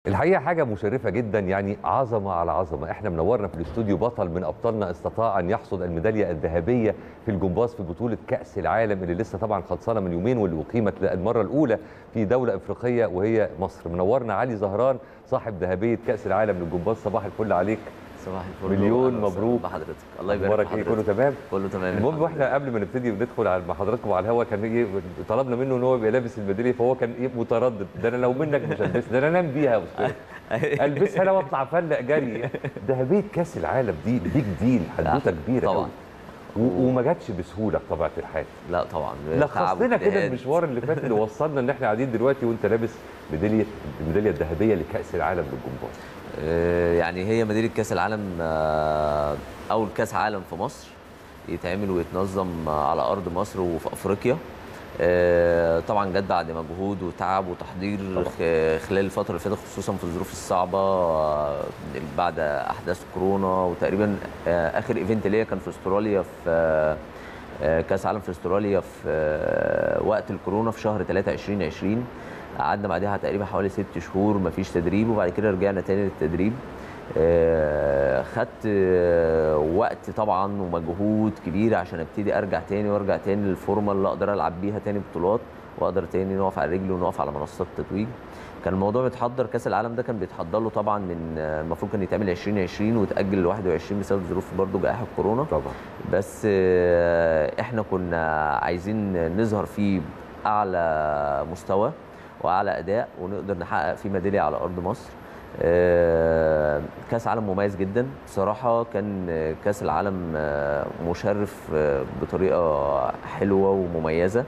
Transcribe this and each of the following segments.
الحقيقه حاجه مشرفه جدا يعني عظمه على عظمه احنا منورنا في الاستوديو بطل من ابطالنا استطاع ان يحصد الميداليه الذهبيه في الجمباز في بطوله كاس العالم اللي لسه طبعا خلصانه من يومين واللي اقيمت للمره الاولى في دوله افريقيه وهي مصر منورنا علي زهران صاحب ذهبيه كاس العالم للجمباز صباح الفل عليك صباح الفل مليون وأهلا وسهلا مبروك. بحضرتك الله يبارك اخبارك في ايه حضرتك كله تمام كله تمام المهم الحمد واحنا قبل ما نبتدي ندخل على مع حضراتكم على الهوا كان ايه طلبنا منه ان هو يبقى لابس الميداليه فهو كان ايه متردد ده انا لو منك مش هلبسها ده انا انام بيها يا استاذ لله. البسها انا واطلع فلق جري ذهبيه كاس العالم دي بيج ديل حدوته كبيره طبعا. قوي و- وما جاتش بسهوله بطبيعه الحال لا طبعا لخص تعب لنا كده واجتهاد. المشوار اللي فات اللي وصلنا ان احنا قاعدين دلوقتي وانت لابس ميداليه الميداليه الذهبيه لكاس العالم للجمباز آه، يعني هي مدينه كاس العالم آه، اول كاس عالم في مصر يتعمل ويتنظم آه، على ارض مصر وفي افريقيا آه، طبعا جت بعد مجهود وتعب وتحضير طبعا. خ- خلال الفتره اللي فاتت خصوصا في الظروف الصعبه آه، بعد احداث كورونا وتقريبا آه، اخر ايفنت ليا كان في استراليا في آه، آه، كاس عالم في استراليا في آه، وقت الكورونا في شهر 3 2020 قعدنا بعدها تقريبا حوالي ست شهور مفيش تدريب وبعد كده رجعنا تاني للتدريب آه، خدت آه، وقت طبعا ومجهود كبير عشان ابتدي ارجع تاني وارجع تاني للفورمه اللي اقدر العب بيها تاني بطولات واقدر تاني نقف على رجلي ونقف على منصات التتويج كان الموضوع بيتحضر كاس العالم ده كان بيتحضر له طبعا من آه، المفروض كان يتعمل 2020 وتاجل ل 21 بسبب ظروف برضه جائحه كورونا طبعا بس آه، احنا كنا عايزين نظهر فيه اعلى مستوى واعلى اداء ونقدر نحقق فيه ميداليه على ارض مصر آه، كاس عالم مميز جدا بصراحه كان آه، كاس العالم آه، مشرف آه، بطريقه حلوه ومميزه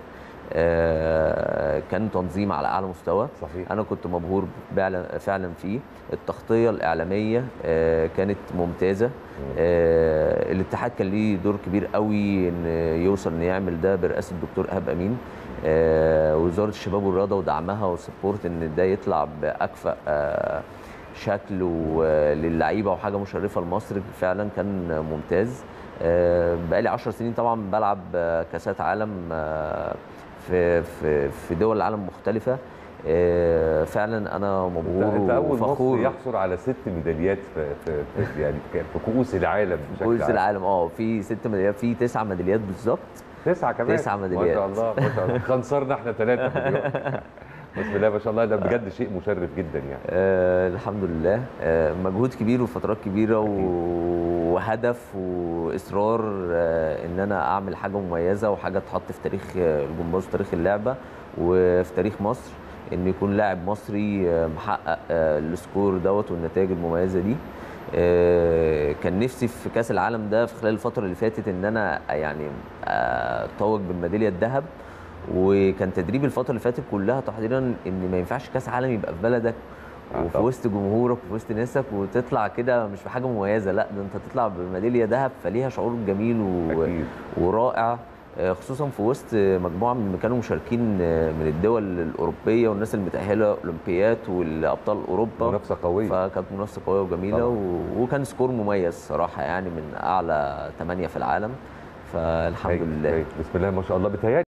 آه، كان تنظيم على اعلى مستوى صحيح انا كنت مبهور فعلا فعلا فيه التغطيه الاعلاميه آه، كانت ممتازه آه، الاتحاد كان ليه دور كبير قوي ان يوصل ان يعمل ده برئاسه الدكتور ايهاب امين آه، وزاره الشباب والرياضه ودعمها والسبورت ان ده يطلع باكفأ آه، شكل و- للعيبه وحاجه مشرفه لمصر فعلا كان ممتاز آه، بقالي 10 سنين طبعا بلعب آه، كاسات عالم آه، في في في دول العالم مختلفه آه، فعلا انا انت مبهور انت اول مصري وفخور يحصل على ست ميداليات في, في, في يعني في كؤوس العالم بشكل كؤوس عام. العالم اه في ست ميداليات في تسع ميداليات بالظبط تسعة كمان تسعة ما ميداليات. شاء الله ما شاء الله خنصرنا احنا ثلاثة بسم الله ما شاء الله ده بجد شيء مشرف جدا يعني آه الحمد لله آه مجهود كبير وفترات كبيره و- وهدف واصرار آه ان انا اعمل حاجه مميزه وحاجه تحط في تاريخ آه، الجمباز وتاريخ اللعبه وفي تاريخ مصر ان يكون لاعب مصري آه، محقق آه، السكور دوت والنتائج المميزه دي آه، كان نفسي في كاس العالم ده في خلال الفتره اللي فاتت ان انا يعني آه، اتوج بالميداليه الذهب وكان تدريب الفتره اللي فاتت كلها تحضيرا ان ما ينفعش كاس عالم يبقى في بلدك آه وفي طبعا. وسط جمهورك وفي وسط ناسك وتطلع كده مش بحاجه مميزه لا ده انت تطلع بميداليه ذهب فليها شعور جميل و... اكيد ورائع آه، خصوصا في وسط مجموعه من اللي كانوا مشاركين آه، من الدول الاوروبيه والناس المتاهله اولمبيات والابطال اوروبا منافسة قوية فكانت منافسه قويه وجميله طبعاً. و... وكان سكور مميز صراحه يعني من اعلى ثمانيه في العالم فالحمد هايل، لله هايل. بسم الله ما شاء الله بتهيألي